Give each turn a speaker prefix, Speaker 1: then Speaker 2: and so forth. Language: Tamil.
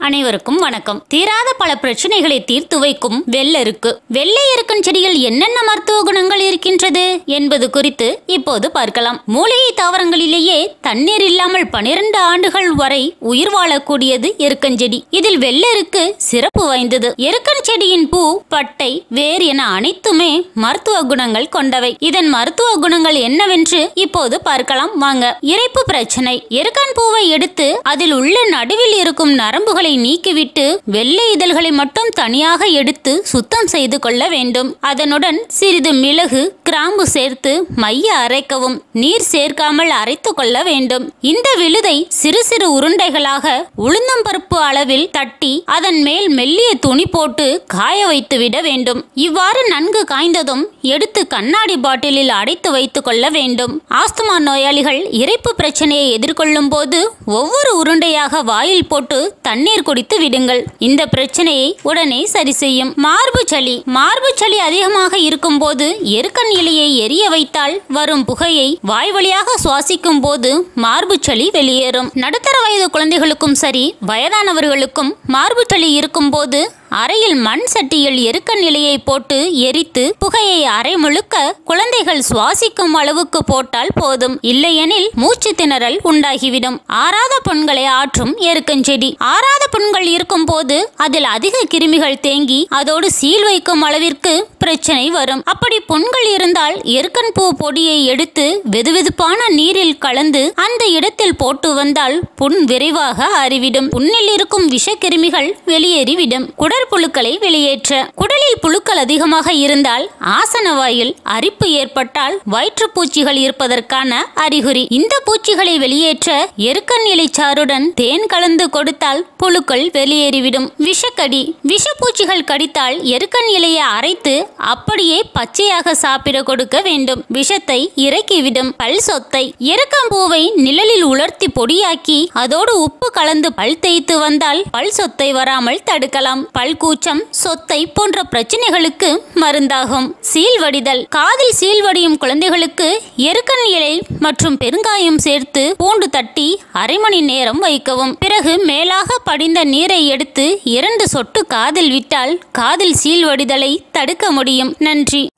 Speaker 1: அனைவருக்கும் வணக்கம் தீராத பல பிரச்சனைகளை தீர்த்து வைக்கும் வெள்ளெருக்கு வெள்ளை எருக்கன் செடியில் என்னென்ன மருத்துவ குணங்கள் இருக்கின்றது என்பது குறித்து இப்போது பார்க்கலாம் மூலிகை தாவரங்களிலேயே தண்ணீர் இல்லாமல் பனிரெண்டு ஆண்டுகள் வரை உயிர் வாழக்கூடியது எருக்கஞ்செடி இதில் வெள்ளெருக்கு சிறப்பு வாய்ந்தது எருக்கன் செடியின் பூ பட்டை வேர் என அனைத்துமே மருத்துவ குணங்கள் கொண்டவை இதன் மருத்துவ குணங்கள் என்னவென்று இப்போது பார்க்கலாம் வாங்க இறைப்பு பிரச்சனை எருக்கன் பூவை எடுத்து அதில் உள்ள நடுவில் இருக்கும் நரம்புகளை நீக்கிவிட்டு வெள்ளை இதழ்களை மட்டும் தனியாக எடுத்து சுத்தம் செய்து கொள்ள வேண்டும் அதனுடன் சிறிது மிளகு கிராம்பு சேர்த்து மைய அரைக்கவும் நீர் சேர்க்காமல் அரைத்து கொள்ள வேண்டும் இந்த விழுதை சிறு சிறு உருண்டைகளாக உளுந்தம்பருப்பு அளவில் தட்டி அதன் மேல் மெல்லிய துணி போட்டு காய வைத்து விட வேண்டும் இவ்வாறு நன்கு காய்ந்ததும் எடுத்து கண்ணாடி பாட்டிலில் அடைத்து வைத்துக் கொள்ள வேண்டும் ஆஸ்துமா நோயாளிகள் இறைப்பு பிரச்சனையை எதிர்கொள்ளும் போது ஒவ்வொரு உருண்டையாக வாயில் போட்டு தண்ணீர் குடித்து விடுங்கள் இந்த பிரச்சனையை உடனே சரி செய்யும் மார்பு சளி மார்பு சளி அதிகமாக இருக்கும் போது எருக்கன் இலையை எரிய வைத்தால் வரும் புகையை வாய் வழியாக சுவாசிக்கும் போது மார்பு சளி வெளியேறும் நடுத்தர வயது குழந்தைகளுக்கும் சரி வயதானவர்களுக்கும் மார்பு சளி இருக்கும் போது அறையில் மண் சட்டியில் எருக்கன் இலையை போட்டு எரித்து புகையை அரை முழுக்க குழந்தைகள் சுவாசிக்கும் அளவுக்கு போட்டால் போதும் இல்லையெனில் மூச்சு திணறல் உண்டாகிவிடும் ஆறாத புண்களை ஆற்றும் எருக்கஞ்செடி ஆறாத புண்கள் இருக்கும் போது அதில் அதிக கிருமிகள் தேங்கி அதோடு சீல் வைக்கும் அளவிற்கு பிரச்சனை வரும் அப்படி புண்கள் இருந்தால் எருக்கன் பூ பொடியை எடுத்து வெதுவெதுப்பான நீரில் கலந்து அந்த இடத்தில் போட்டு வந்தால் புண் விரைவாக அறிவிடும் புண்ணில் இருக்கும் விஷக்கிருமிகள் வெளியேறிவிடும் குடற்புழுக்களை வெளியேற்ற குடலில் புழுக்கள் அதிகமாக இருந்தால் ஆசன வாயில் அரிப்பு ஏற்பட்டால் வயிற்றுப்பூச்சிகள் இருப்பதற்கான அறிகுறி இந்த பூச்சிகளை வெளியேற்ற எருக்கன் இலைச்சாறுடன் தேன் கலந்து கொடுத்தால் புழுக்கள் வெளியேறிவிடும் விஷக்கடி விஷப்பூச்சிகள் கடித்தால் எருக்கன் இலையை அரைத்து அப்படியே பச்சையாக சாப்பிட கொடுக்க வேண்டும் விஷத்தை இறக்கிவிடும் பல் சொத்தை எருக்கம்பூவை நிழலில் உலர்த்தி பொடியாக்கி அதோடு உப்பு கலந்து பல் தேய்த்து வந்தால் பல் சொத்தை வராமல் தடுக்கலாம் பல் கூச்சம் சொத்தை போன்ற பிரச்சனைகளுக்கு மருந்தாகும் சீல்வடிதல் காதில் சீல்வடியும் குழந்தைகளுக்கு எருக்கன் இலை மற்றும் பெருங்காயம் சேர்த்து பூண்டு தட்டி அரை மணி நேரம் வைக்கவும் பிறகு மேலாக படிந்த நீரை எடுத்து இரண்டு சொட்டு காதில் விட்டால் காதில் சீல்வடிதலை தடுக்க முடியும் நன்றி